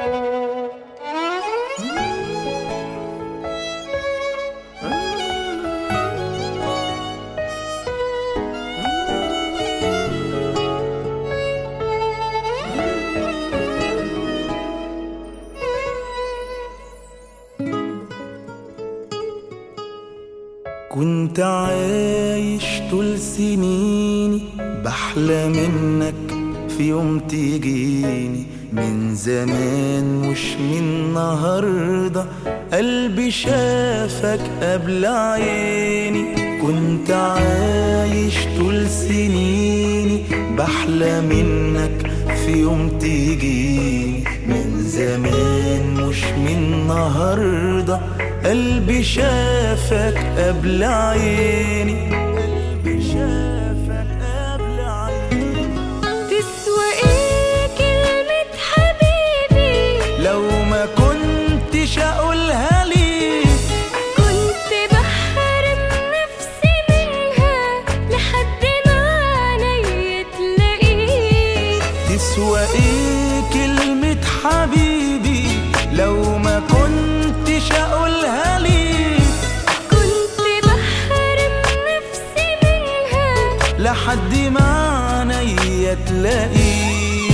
كنت عايش طول سنيني بحلم انك في يوم تجيني من زمان مش من النهاردة قلبي شافك قبل عيني كنت عايش طول سنيني بحلم انك في يوم تجيني من زمان مش من النهارده قلبي شافك قبل عيني قلبي شافك قبل عيني تسوى ايه كلمة حبيبي لو ما كنتش اقولها ليك كنت بحرم نفسي منها لحد ما عينيا تلاقيك تسوى ايه كلمة حبيبي لو ما كنتش اقولها ليك كنت بحرم نفسي منها لحد ما عينيا تلاقيك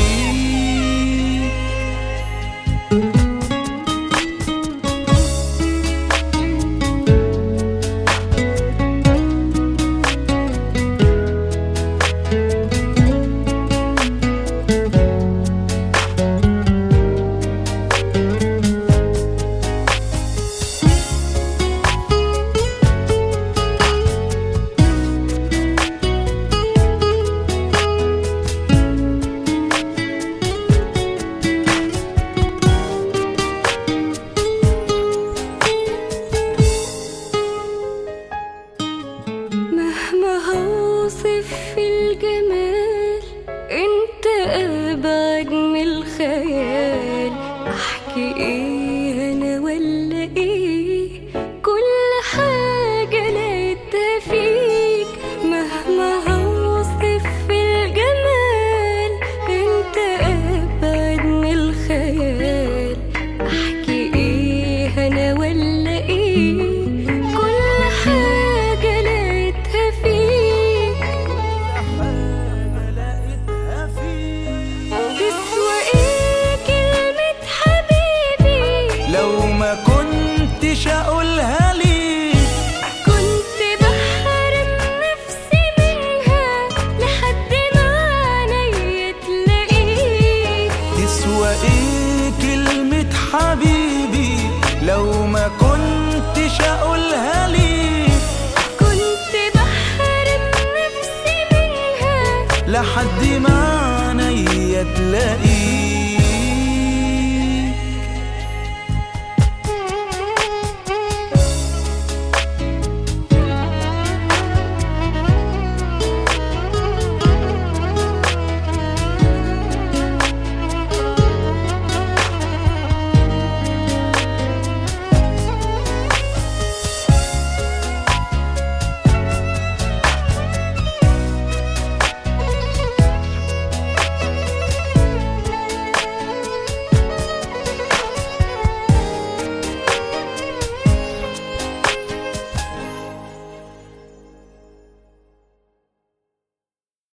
مهما هوصف في الجمال انت ابعد من الخيال احكي ايه انا ولا ايه كل حاجة لقيتها فيك مهما هوصف في الجمال انت ابعد من الخيال احكي ايه انا ولا ايه كل حاجة لقيتها فيك تسوى ايه كلمة حبيبي لو ما كنتش اقولها ليك كنت بحرم نفسي منها لحد ما عينيا تلاقيك تسوى ايه كلمة حبيبي لو ما كنتش اقولها ليك كنت بحرم نفسي منها لحد ما عينيا تلاقيك